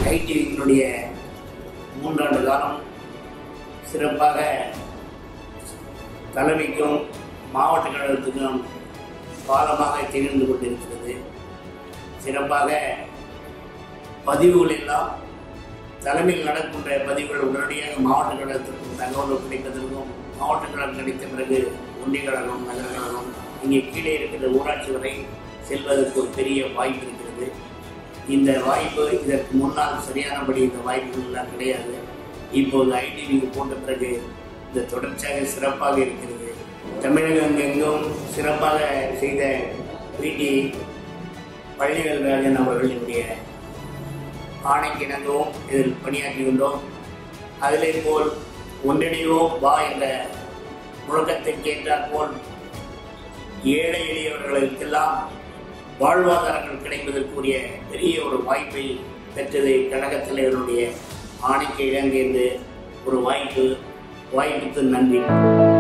ஐடிவியினுடைய மூன்றாண்டு காலம் சிறப்பாக தலைமைக்கும் மாவட்ட கழகத்துக்கும் பாலமாக திகழ்ந்து கொண்டிருக்கிறது சிறப்பாக பதிவுகள் எல்லாம் தலைமையில் நடக்கின்ற பதிவுகள் உடனடியாக மாவட்ட கழகத்திற்கும் தகவல் கிடைப்பதற்கும் மாவட்ட கழகம் கிடைத்த பிறகு ஒன்றிய கழகம் நகர கழகம் இங்கே கீழே இருக்கிற ஊராட்சி வரை செல்வதற்கு ஒரு பெரிய வாய்ப்பு இருக்கிறது இந்த வாய்ப்பு இதற்கு முன்னால் சரியானபடி இந்த வாய்ப்புகள் எல்லாம் கிடையாது இப்போது ஐடிவி போட்ட பிறகு இந்த தொடர்ச்சியாக சிறப்பாக இருக்கிறது தமிழகம் எங்கும் சிறப்பாக செய்த பிடி பள்ளிவேல்ராஜன் அவர்களுடைய ஆணைக்கு இணங்கவும் இதில் பணியாற்றியுள்ளோம் அதிலே போல் ஒன்றிணைவோம் வா என்ற முழக்கத்தை கேட்டால் போல் ஏழை எளியவர்களுக்கெல்லாம் வாழ்வாதாரங்கள் கிடைப்பதற்குரிய பெரிய ஒரு வாய்ப்பை பெற்றது கழகத் தலைவருடைய ஆணைக்கு இணங்கியது ஒரு வாய்ப்பு வாய்ப்புக்கு நன்றி